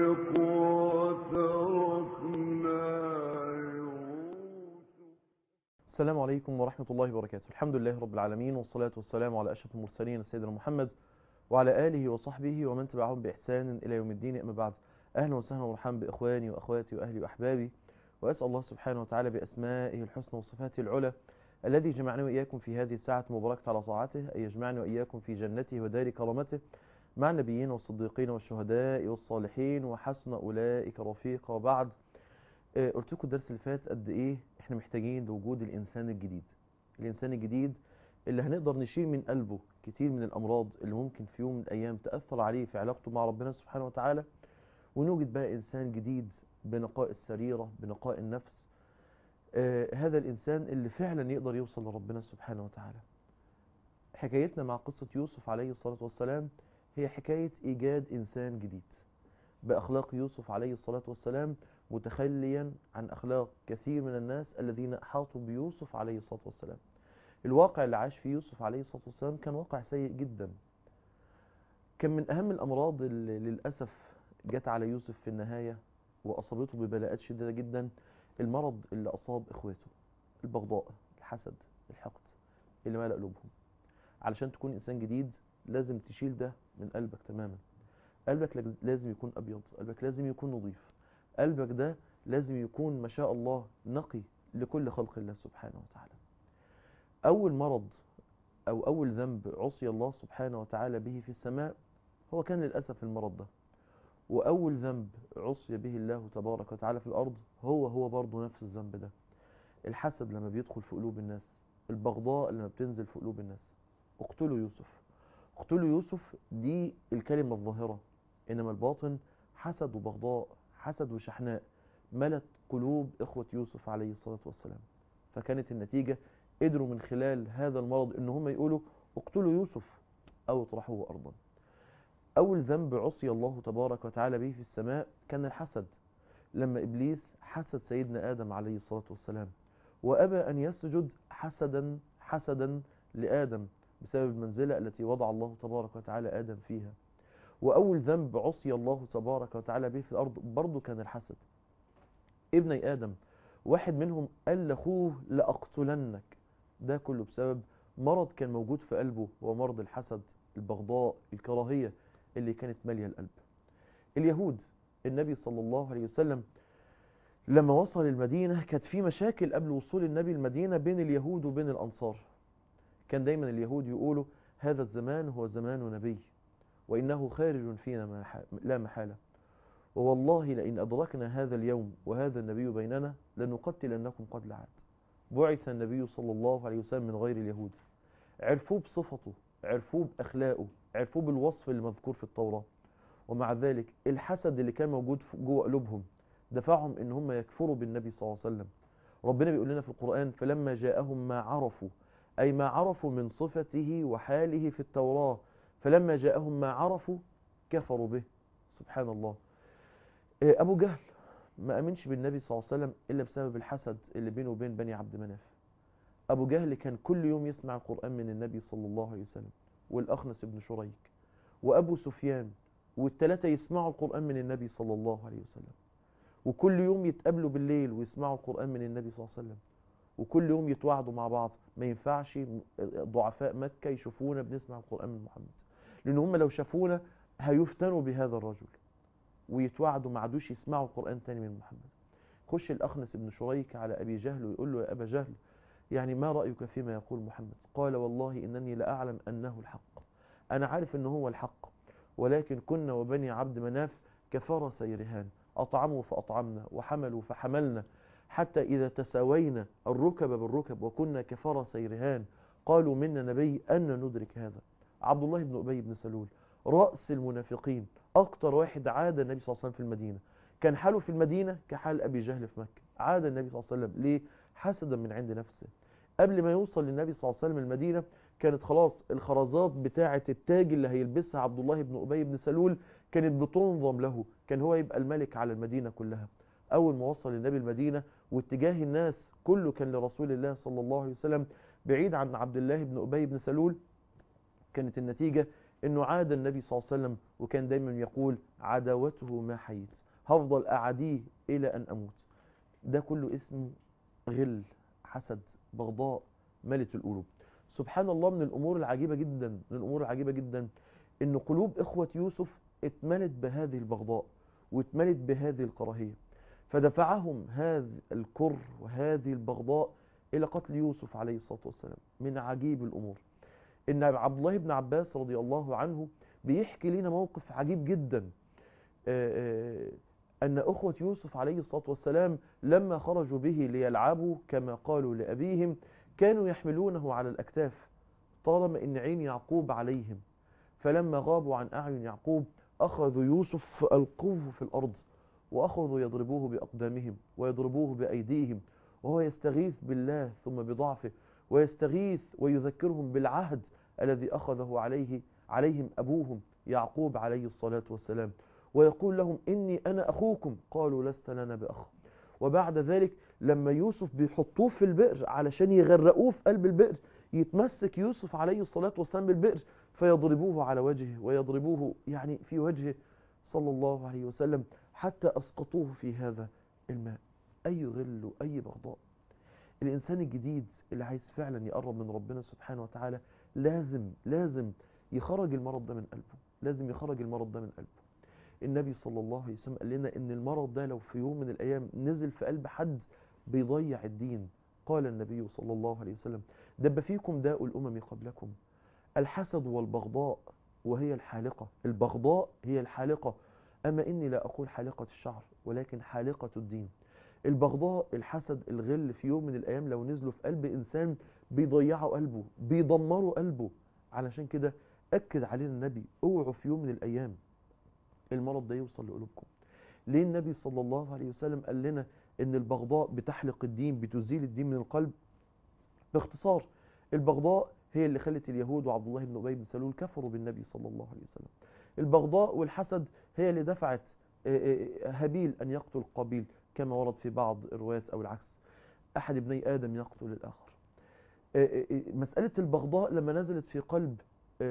السلام عليكم ورحمة الله وبركاته الحمد لله رب العالمين والصلاة والسلام على أشرف المرسلين سيدنا محمد وعلى آله وصحبه ومن تبعهم بإحسان إلى يوم الدين أما بعد أهلا وسهلا ومرحبا بإخواني وأخواتي وأهلي وأحبابي وأسأل الله سبحانه وتعالى بأسمائه الحسنى وصفاته العلى الذي جمعني وإياكم في هذه الساعة المباركة على طاعته أن يجمعني وإياكم في جنته ودار كرامته مع النبيين والصديقين والشهداء والصالحين وحسن أولئك رفيقا وبعد آه، قلت لكم الدرس اللي فات قد إيه إحنا محتاجين لوجود الإنسان الجديد الإنسان الجديد اللي هنقدر نشيل من قلبه كتير من الأمراض اللي ممكن في يوم من الأيام تأثر عليه في علاقته مع ربنا سبحانه وتعالى ونوجد بقى إنسان جديد بنقاء السريرة بنقاء النفس آه هذا الإنسان اللي فعلا يقدر يوصل لربنا سبحانه وتعالى حكايتنا مع قصة يوسف عليه الصلاة والسلام هي حكاية إيجاد إنسان جديد بأخلاق يوسف عليه الصلاة والسلام متخليا عن أخلاق كثير من الناس الذين أحاطوا بيوسف عليه الصلاة والسلام الواقع اللي عاش فيه يوسف عليه الصلاة والسلام كان واقع سيء جدا كان من أهم الأمراض اللي للأسف جت على يوسف في النهاية وأصابته ببلاءات شديدة جدا المرض اللي أصاب إخوته البغضاء الحسد الحقد اللي ملأ قلوبهم علشان تكون إنسان جديد لازم تشيل ده من قلبك تماما قلبك لازم يكون أبيض قلبك لازم يكون نظيف قلبك ده لازم يكون ما شاء الله نقي لكل خلق الله سبحانه وتعالى أول مرض أو أول ذنب عصي الله سبحانه وتعالى به في السماء هو كان للأسف المرض ده وأول ذنب عصي به الله تبارك وتعالى في الأرض هو هو برضه نفس الذنب ده الحسد لما بيدخل في قلوب الناس البغضاء لما بتنزل في قلوب الناس اقتلوا يوسف اقتلوا يوسف دي الكلمة الظاهرة إنما الباطن حسد وبغضاء حسد وشحناء ملت قلوب إخوة يوسف عليه الصلاة والسلام فكانت النتيجة قدروا من خلال هذا المرض إن هم يقولوا اقتلوا يوسف أو اطرحوه أرضا أول ذنب عصي الله تبارك وتعالى به في السماء كان الحسد لما إبليس حسد سيدنا آدم عليه الصلاة والسلام وأبى أن يسجد حسدا حسدا لآدم بسبب المنزلة التي وضع الله تبارك وتعالى آدم فيها وأول ذنب عصي الله تبارك وتعالى به في الأرض برضه كان الحسد ابني آدم واحد منهم قال لأخوه لأقتلنك ده كله بسبب مرض كان موجود في قلبه هو مرض الحسد البغضاء الكراهية اللي كانت مالية القلب اليهود النبي صلى الله عليه وسلم لما وصل المدينة كانت في مشاكل قبل وصول النبي المدينة بين اليهود وبين الأنصار كان دايما اليهود يقولوا هذا الزمان هو زمان نبي وإنه خارج فينا لا محالة ووالله لئن أدركنا هذا اليوم وهذا النبي بيننا لنقتلنكم قتل عاد بعث النبي صلى الله عليه وسلم من غير اليهود عرفوه بصفته عرفوه بأخلاقه عرفوه بالوصف اللي مذكور في التوراة ومع ذلك الحسد اللي كان موجود جوه قلوبهم دفعهم ان هم يكفروا بالنبي صلى الله عليه وسلم ربنا بيقول لنا في القرآن فلما جاءهم ما عرفوا أي ما عرفوا من صفته وحاله في التوراة فلما جاءهم ما عرفوا كفروا به سبحان الله أبو جهل ما أمنش بالنبي صلى الله عليه وسلم إلا بسبب الحسد اللي بينه وبين بني عبد مناف أبو جهل كان كل يوم يسمع القرآن من النبي صلى الله عليه وسلم والأخنس بن شريك وأبو سفيان والثلاثة يسمعوا القرآن من النبي صلى الله عليه وسلم وكل يوم يتقابلوا بالليل ويسمعوا القرآن من النبي صلى الله عليه وسلم وكل يوم يتوعدوا مع بعض ما ينفعش ضعفاء مكة يشوفونا بنسمع القرآن من محمد لأن هم لو شافونا هيفتنوا بهذا الرجل ويتوعدوا ما عادوش يسمعوا القرآن تاني من محمد خش الأخنس بن شريك على أبي جهل ويقول له يا أبا جهل يعني ما رأيك فيما يقول محمد قال والله إنني لأعلم أنه الحق أنا عارف أنه هو الحق ولكن كنا وبني عبد مناف كفار سيرهان أطعموا فأطعمنا وحملوا فحملنا حتى إذا تساوينا الركب بالركب وكنا كفار سيرهان قالوا منا نبي أن ندرك هذا عبد الله بن أبي بن سلول رأس المنافقين أكتر واحد عاد النبي صلى الله عليه وسلم في المدينة كان حاله في المدينة كحال أبي جهل في مكة عاد النبي صلى الله عليه وسلم ليه حسدا من عند نفسه قبل ما يوصل للنبي صلى الله عليه وسلم المدينة كانت خلاص الخرزات بتاعة التاج اللي هيلبسها عبد الله بن أبي بن سلول كانت بتنظم له كان هو يبقى الملك على المدينة كلها أول ما وصل للنبي المدينة واتجاه الناس كله كان لرسول الله صلى الله عليه وسلم بعيد عن عبد الله بن أبي بن سلول كانت النتيجة انه عاد النبي صلى الله عليه وسلم وكان دايما يقول عداوته ما حييت هفضل اعاديه الى ان اموت ده كله اسمه غل حسد بغضاء ملت القلوب سبحان الله من الامور العجيبه جدا من الامور العجيبه جدا ان قلوب اخوه يوسف اتملت بهذه البغضاء واتملت بهذه الكراهيه فدفعهم هذا الكره وهذه البغضاء الى قتل يوسف عليه الصلاه والسلام من عجيب الامور ان عبد الله بن عباس رضي الله عنه بيحكي لنا موقف عجيب جدا ان اخوه يوسف عليه الصلاه والسلام لما خرجوا به ليلعبوا كما قالوا لابيهم كانوا يحملونه على الاكتاف طالما ان عين يعقوب عليهم فلما غابوا عن اعين يعقوب اخذوا يوسف فالقوه في الارض واخذوا يضربوه باقدامهم ويضربوه بايديهم وهو يستغيث بالله ثم بضعفه ويستغيث ويذكرهم بالعهد الذي أخذه عليه عليهم أبوهم يعقوب عليه الصلاة والسلام ويقول لهم إني أنا أخوكم قالوا لست لنا بأخ وبعد ذلك لما يوسف بيحطوه في البئر علشان يغرقوه في قلب البئر يتمسك يوسف عليه الصلاة والسلام بالبئر فيضربوه على وجهه ويضربوه يعني في وجهه صلى الله عليه وسلم حتى أسقطوه في هذا الماء أي غل وأي بغضاء الإنسان الجديد اللي عايز فعلا يقرب من ربنا سبحانه وتعالى لازم لازم يخرج المرض ده من قلبه لازم يخرج المرض ده من قلبه النبي صلى الله عليه وسلم قال لنا ان المرض ده لو في يوم من الايام نزل في قلب حد بيضيع الدين قال النبي صلى الله عليه وسلم دب فيكم داء الامم قبلكم الحسد والبغضاء وهي الحالقة البغضاء هي الحالقة أما إني لا أقول حالقة الشعر ولكن حالقة الدين البغضاء الحسد الغل في يوم من الأيام لو نزلوا في قلب إنسان بيضيعوا قلبه بيدمروا قلبه علشان كده أكد علينا النبي اوعوا في يوم من الأيام المرض ده يوصل لقلوبكم ليه النبي صلى الله عليه وسلم قال لنا ان البغضاء بتحلق الدين بتزيل الدين من القلب باختصار البغضاء هي اللي خلت اليهود وعبد الله بن ابي بن سلول كفروا بالنبي صلى الله عليه وسلم البغضاء والحسد هي اللي دفعت هابيل ان يقتل قابيل كما ورد في بعض الروايات او العكس احد ابني ادم يقتل الاخر مساله البغضاء لما نزلت في قلب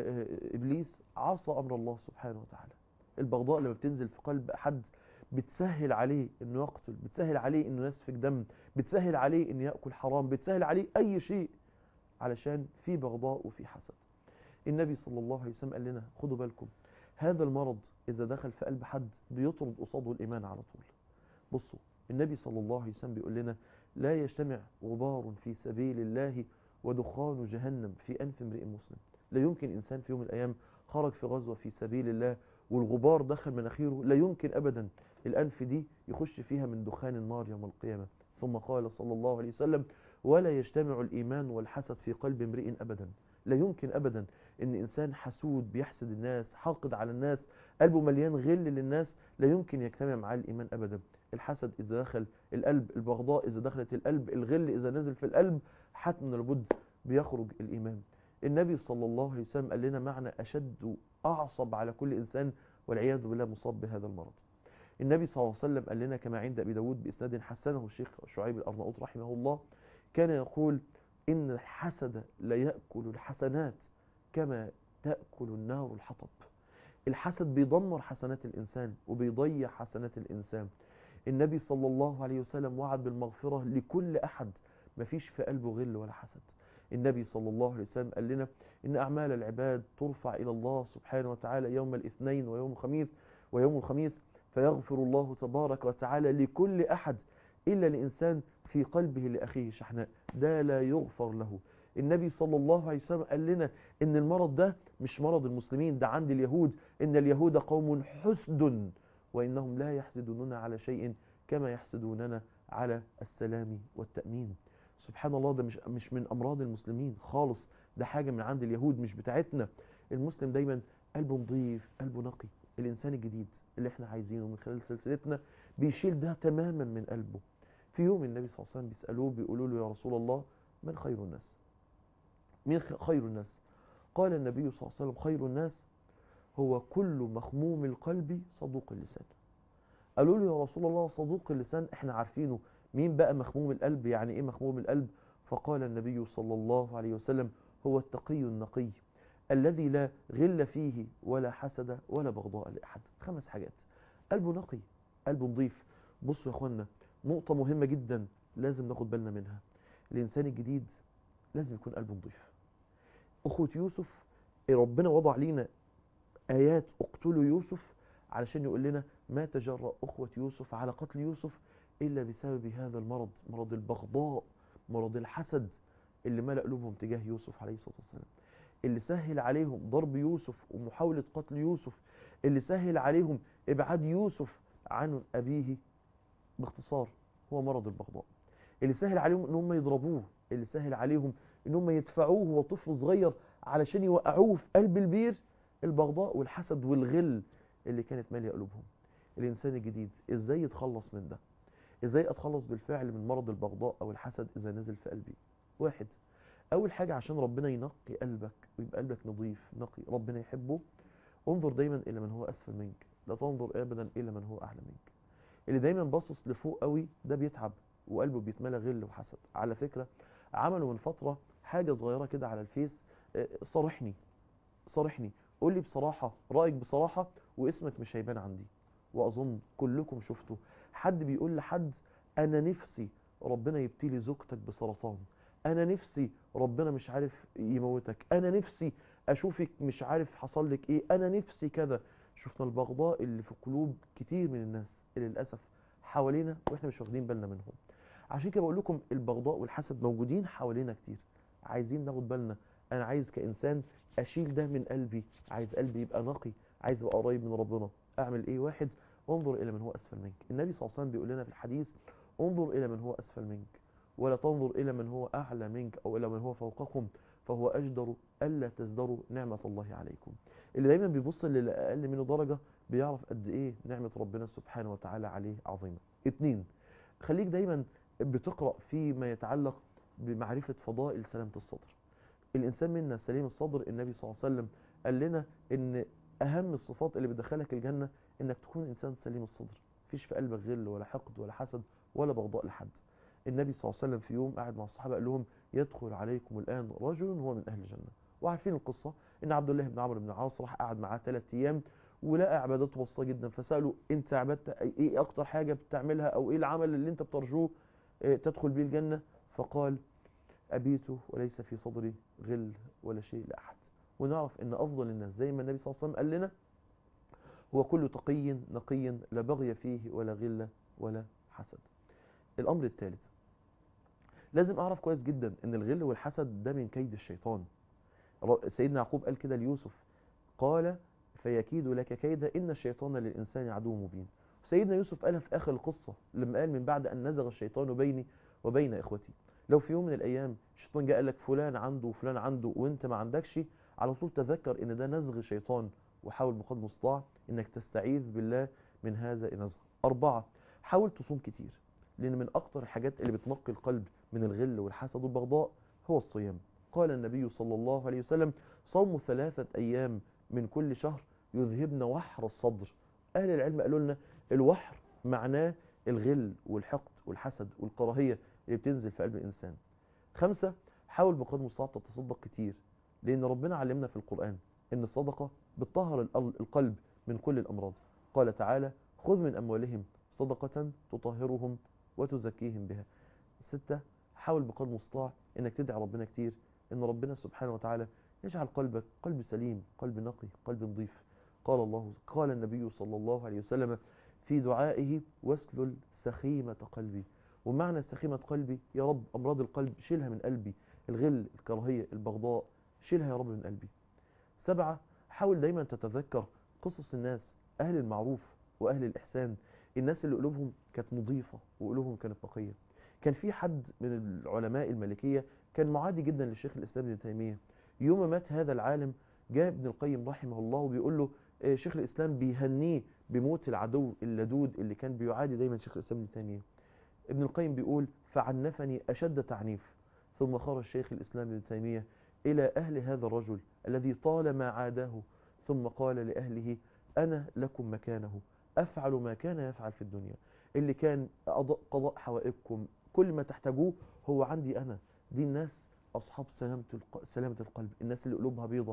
ابليس عصى امر الله سبحانه وتعالى البغضاء لما بتنزل في قلب حد بتسهل عليه انه يقتل بتسهل عليه انه يسفك دم بتسهل عليه انه ياكل حرام بتسهل عليه اي شيء علشان في بغضاء وفي حسد النبي صلى الله عليه وسلم قال لنا خدوا بالكم هذا المرض اذا دخل في قلب حد بيطرد قصاده الايمان على طول بصوا النبي صلى الله عليه وسلم بيقول لنا لا يجتمع غبار في سبيل الله ودخان جهنم في انف امرئ مسلم لا يمكن انسان في يوم من الايام خرج في غزوه في سبيل الله والغبار دخل مناخيره لا يمكن ابدا الانف دي يخش فيها من دخان النار يوم القيامه ثم قال صلى الله عليه وسلم ولا يجتمع الايمان والحسد في قلب امرئ ابدا لا يمكن ابدا ان انسان حسود بيحسد الناس حاقد على الناس قلبه مليان غل للناس لا يمكن يجتمع معاه الايمان ابدا الحسد اذا دخل القلب البغضاء اذا دخلت القلب الغل اذا نزل في القلب حتما لابد بيخرج الايمان النبي صلى الله عليه وسلم قال لنا معنى اشد اعصب على كل انسان والعياذ بالله مصاب بهذا المرض النبي صلى الله عليه وسلم قال لنا كما عند ابي داود باسناد حسنه الشيخ شعيب الارناؤوط رحمه الله كان يقول ان الحسد لا ياكل الحسنات كما تاكل النار الحطب الحسد بيدمر حسنات الانسان وبيضيع حسنات الانسان النبي صلى الله عليه وسلم وعد بالمغفره لكل احد ما فيش في قلبه غل ولا حسد النبي صلى الله عليه وسلم قال لنا إن أعمال العباد ترفع إلى الله سبحانه وتعالى يوم الاثنين ويوم الخميس ويوم الخميس فيغفر الله تبارك وتعالى لكل أحد إلا لإنسان في قلبه لأخيه شحناء ده لا يغفر له النبي صلى الله عليه وسلم قال لنا إن المرض ده مش مرض المسلمين ده عند اليهود إن اليهود قوم حسد وإنهم لا يحسدوننا على شيء كما يحسدوننا على السلام والتأمين سبحان الله ده مش مش من امراض المسلمين خالص ده حاجه من عند اليهود مش بتاعتنا المسلم دايما قلبه نظيف قلبه نقي الانسان الجديد اللي احنا عايزينه من خلال سلسلتنا بيشيل ده تماما من قلبه في يوم النبي صلى الله عليه وسلم بيسالوه بيقولوا له يا رسول الله من خير الناس مين خير الناس قال النبي صلى الله عليه وسلم خير الناس هو كل مخموم القلب صدوق اللسان قالوا له يا رسول الله صدوق اللسان احنا عارفينه مين بقى مخموم القلب يعني ايه مخموم القلب فقال النبي صلى الله عليه وسلم هو التقي النقي الذي لا غل فيه ولا حسد ولا بغضاء لأحد خمس حاجات قلبه نقي قلبه نظيف بصوا يا اخوانا نقطة مهمة جدا لازم ناخد بالنا منها الإنسان الجديد لازم يكون قلبه نظيف أخوة يوسف ربنا وضع لينا آيات اقتلوا يوسف علشان يقول لنا ما تجرأ أخوة يوسف على قتل يوسف إلا بسبب هذا المرض مرض البغضاء مرض الحسد اللي ملأ قلوبهم تجاه يوسف عليه الصلاة والسلام اللي سهل عليهم ضرب يوسف ومحاولة قتل يوسف اللي سهل عليهم إبعاد يوسف عن أبيه باختصار هو مرض البغضاء اللي سهل عليهم ان هم يضربوه اللي سهل عليهم ان هم يدفعوه وهو طفل صغير علشان يوقعوه في قلب البير البغضاء والحسد والغل اللي كانت ماليه قلوبهم الانسان الجديد ازاي يتخلص من ده ازاي اتخلص بالفعل من مرض البغضاء او الحسد اذا نزل في قلبي واحد اول حاجه عشان ربنا ينقي قلبك ويبقى قلبك نظيف نقي ربنا يحبه انظر دايما الى من هو اسفل منك لا تنظر ابدا الى من هو اعلى منك اللي دايما باصص لفوق قوي ده بيتعب وقلبه بيتملى غل وحسد على فكرة عملوا من فترة حاجة صغيرة كده على الفيس آه، صارحني صارحني قول لي بصراحة رأيك بصراحة واسمك مش هيبان عندي وأظن كلكم شفتوا حد بيقول لحد أنا نفسي ربنا يبتلي زوجتك بسرطان أنا نفسي ربنا مش عارف يموتك أنا نفسي أشوفك مش عارف حصل لك إيه أنا نفسي كذا شفنا البغضاء اللي في قلوب كتير من الناس اللي للأسف حوالينا وإحنا مش واخدين بالنا منهم عشان كده بقول لكم البغضاء والحسد موجودين حوالينا كتير عايزين ناخد بالنا انا عايز كانسان اشيل ده من قلبي عايز قلبي يبقى نقي عايز ابقى قريب من ربنا اعمل ايه واحد انظر الى من هو اسفل منك النبي صلى الله عليه وسلم بيقول لنا في الحديث انظر الى من هو اسفل منك ولا تنظر الى من هو اعلى منك او الى من هو فوقكم فهو اجدر الا تزدروا نعمه الله عليكم اللي دايما بيبص للي اقل منه درجه بيعرف قد ايه نعمه ربنا سبحانه وتعالى عليه عظيمه اتنين خليك دايما بتقرأ فيما يتعلق بمعرفة فضائل سلامة الصدر الإنسان منا سليم الصدر النبي صلى الله عليه وسلم قال لنا إن أهم الصفات اللي بتدخلك الجنة إنك تكون إنسان سليم الصدر مفيش في قلبك غل ولا حقد ولا حسد ولا بغضاء لحد النبي صلى الله عليه وسلم في يوم قاعد مع الصحابة قال لهم يدخل عليكم الآن رجل هو من أهل الجنة وعارفين القصة إن عبد الله بن عمرو بن العاص راح قعد معاه ثلاث أيام ولقى عبادته بسيطة جدا فسأله أنت عبادتك إيه أكتر حاجة بتعملها أو إيه العمل اللي أنت بترجوه تدخل به الجنة فقال أبيت وليس في صدري غل ولا شيء لأحد ونعرف أن أفضل الناس زي ما النبي صلى الله عليه وسلم قال لنا هو كل تقي نقي لا بغي فيه ولا غل ولا حسد الأمر الثالث لازم أعرف كويس جدا أن الغل والحسد ده من كيد الشيطان سيدنا يعقوب قال كده ليوسف قال فيكيد لك كيدا إن الشيطان للإنسان عدو مبين سيدنا يوسف قالها في آخر القصة لما قال من بعد أن نزغ الشيطان بيني وبين إخوتي لو في يوم من الأيام الشيطان جاء قال لك فلان عنده وفلان عنده وانت ما عندكش على طول تذكر ان ده نزغ شيطان وحاول بقدر المستطاع انك تستعيذ بالله من هذا النزغ أربعة حاول تصوم كتير لأن من أكتر الحاجات اللي بتنقي القلب من الغل والحسد والبغضاء هو الصيام قال النبي صلى الله عليه وسلم صوم ثلاثة أيام من كل شهر يذهبن وحر الصدر أهل العلم قالوا لنا الوحر معناه الغل والحقد والحسد والكراهية اللي بتنزل في قلب الإنسان خمسة حاول بقدر المستطاع تتصدق كتير لأن ربنا علمنا في القرآن إن الصدقة بتطهر القلب من كل الأمراض قال تعالى خذ من أموالهم صدقة تطهرهم وتزكيهم بها ستة حاول بقدر المستطاع إنك تدعي ربنا كتير إن ربنا سبحانه وتعالى يجعل قلبك قلب سليم قلب نقي قلب نظيف قال الله قال النبي صلى الله عليه وسلم في دعائه واسلل سخيمة قلبي ومعنى سخيمة قلبي يا رب أمراض القلب شيلها من قلبي الغل الكراهية البغضاء شيلها يا رب من قلبي سبعة حاول دايما تتذكر قصص الناس أهل المعروف وأهل الإحسان الناس اللي قلوبهم كانت نظيفة وقلوبهم كانت نقية كان في حد من العلماء المالكية كان معادي جدا للشيخ الإسلام ابن تيمية يوم ما مات هذا العالم جاء ابن القيم رحمه الله وبيقول له آه، شيخ الإسلام بيهنيه بموت العدو اللدود اللي كان بيعادي دايما شيخ الإسلام ابن تيمية ابن القيم بيقول فعنفني أشد تعنيف ثم خرج شيخ الإسلام ابن تيمية إلى أهل هذا الرجل الذي طالما عاداه ثم قال لأهله أنا لكم مكانه أفعل ما كان يفعل في الدنيا اللي كان أضاء قضاء حوائجكم كل ما تحتاجوه هو عندي أنا دي الناس أصحاب سلامة الق- سلامة القلب الناس اللي قلوبها بيضة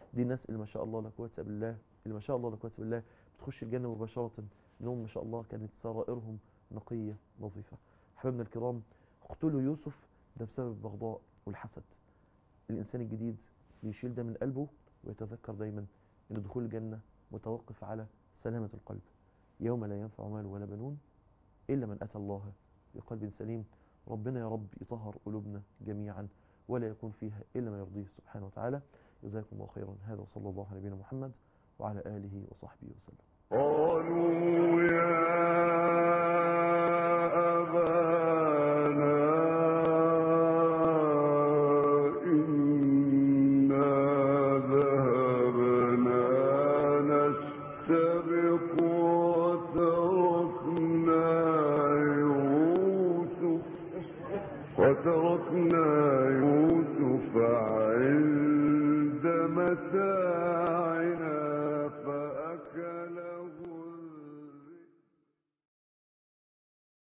دي الناس اللي ما شاء الله لا قوه الا بالله اللي ما شاء الله لا قوه الا بالله بتخش الجنه مباشره انهم ما شاء الله كانت سرائرهم نقيه نظيفه احبابنا الكرام اقتلوا يوسف ده بسبب البغضاء والحسد الانسان الجديد بيشيل ده من قلبه ويتذكر دايما ان دخول الجنه متوقف على سلامه القلب يوم لا ينفع مال ولا بنون الا من اتى الله بقلب سليم ربنا يا رب يطهر قلوبنا جميعا ولا يكون فيها الا ما يرضيه سبحانه وتعالى جزاكم الله خيرا هذا وصلى الله على نبينا محمد وعلى اله وصحبه وسلم قالوا يا أبانا إنا ذهبنا نستبق وتركنا يوسف وتركنا يوسف عند متاعنا